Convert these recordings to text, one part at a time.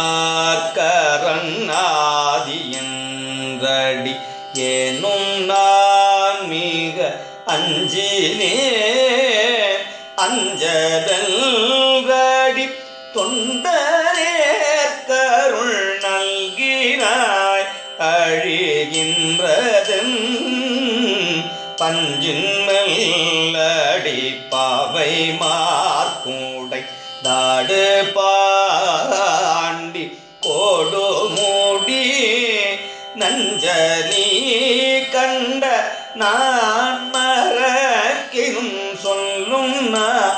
என்றடி ஏனும் நான் மிக அஞ்சினே அஞ்சதல்கடி தொண்டரே கருள் நல்கினாய் அழிகின்றதன் பஞ்சின் மெல்லடி பாவை மார்க்கூடை தாடு பாண்டி கோடு மூடி நஞ்சனி கண்ட நான் மறக்கினும் சொல்லும் நா-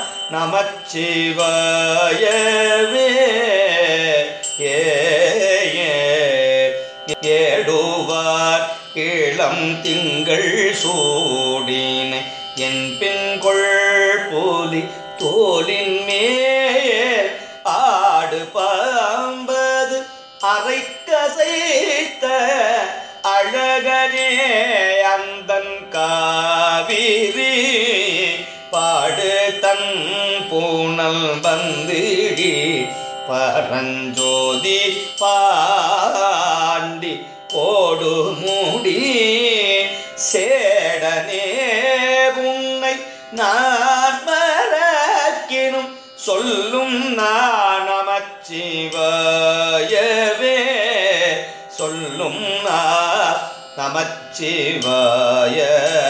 நமச்சிவாயவே ஏ ஏ ஏடுவார் இளம் திங்கள் சூடினை என் பின்கொள் போலி தோலின் மேல் ஆடு பாம்பது அரைக்கசைத்த அழகனே அந்தன் காவிரி பாடு தன் பூனல் வந்திடி பரஞ்சோதி பாண்டி கோடு மூடி சேடனே உன்னை நான் மறக்கினும் சொல்லும் நான் நமச்சிவாயவே சொல்லும் நான் நமச்சிவாயவே